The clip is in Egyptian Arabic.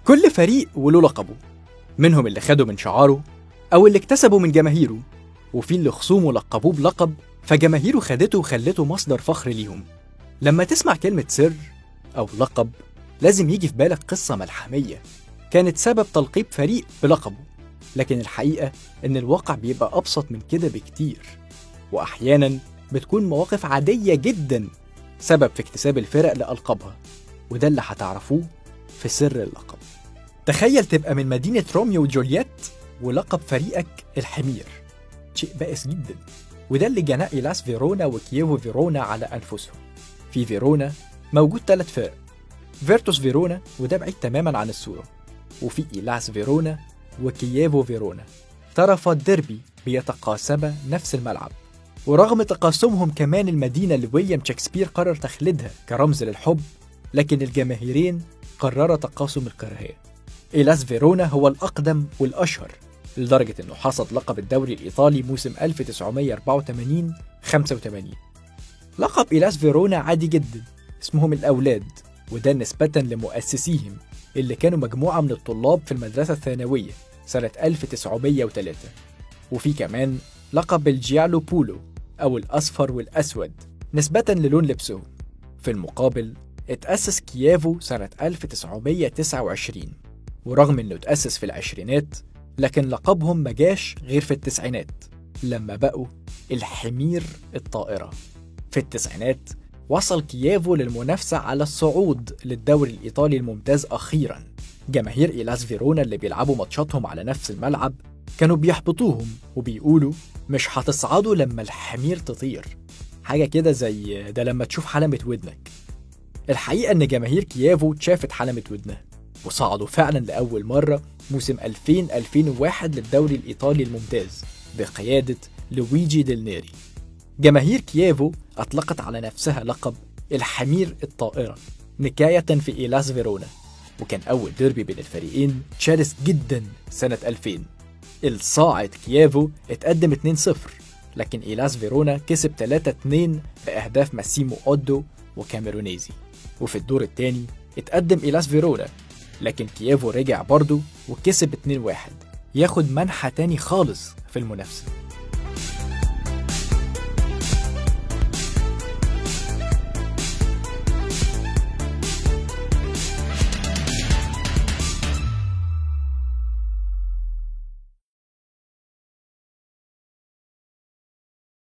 كل فريق وله لقبه منهم اللي خدوا من شعاره أو اللي اكتسبوا من جماهيره وفي اللي خصومه لقبوه بلقب فجماهيره خدته وخلته مصدر فخر ليهم لما تسمع كلمة سر أو لقب لازم يجي في بالك قصة ملحمية كانت سبب تلقيب فريق بلقبه لكن الحقيقة إن الواقع بيبقى أبسط من كده بكتير وأحيانا بتكون مواقف عادية جدا سبب في اكتساب الفرق لألقابها وده اللي هتعرفوه في سر اللقب تخيل تبقى من مدينة روميو وجولييت ولقب فريقك الحمير شيء بائس جدا وده اللي جناه إيلاس فيرونا وكييفو فيرونا على أنفسهم في فيرونا موجود ثلاث فرق فيرتوس فيرونا وده بعيد تماما عن الصورة وفي إيلاس فيرونا وكييفو فيرونا طرف الديربي بيتقاسما نفس الملعب ورغم تقاسمهم كمان المدينة اللي ويليام شكسبير قرر تخليدها كرمز للحب لكن الجماهيرين قرر تقاسم الكراهية إيلاس فيرونا هو الأقدم والأشهر لدرجة إنه حصد لقب الدوري الإيطالي موسم 1984 85 لقب إيلاس فيرونا عادي جدا اسمهم الأولاد وده نسبة لمؤسسيهم اللي كانوا مجموعة من الطلاب في المدرسة الثانوية سنة 1903 وفي كمان لقب الجيالو بولو أو الأصفر والأسود نسبة للون لبسهم في المقابل اتأسس كييفو سنة 1929 ورغم إنه اتأسس في العشرينات لكن لقبهم ما جاش غير في التسعينات لما بقوا الحمير الطائرة في التسعينات وصل كييفو للمنافسة على الصعود للدوري الإيطالي الممتاز أخيرا جماهير إيلاس فيرونا اللي بيلعبوا ماتشاتهم على نفس الملعب كانوا بيحبطوهم وبيقولوا مش هتصعدوا لما الحمير تطير حاجة كده زي ده لما تشوف حلمة ودنك الحقيقة إن جماهير كييفو شافت حلمة ودنها وصعدوا فعلا لأول مرة موسم 2000-2001 للدوري الإيطالي الممتاز بقيادة لويجي ديل جماهير كييفو أطلقت على نفسها لقب الحمير الطائرة نكاية في إيلاس فيرونا وكان أول ديربي بين الفريقين شرس جدا سنة 2000 الصاعد كييفو اتقدم 2-0 لكن إيلاس فيرونا كسب 3-2 بأهداف ماسيمو أودو وكاميرونيزي وفي الدور الثاني اتقدم إيلاس فيرونا لكن كييفو رجع برضه وكسب 2-1 ياخد منحى تاني خالص في المنافسة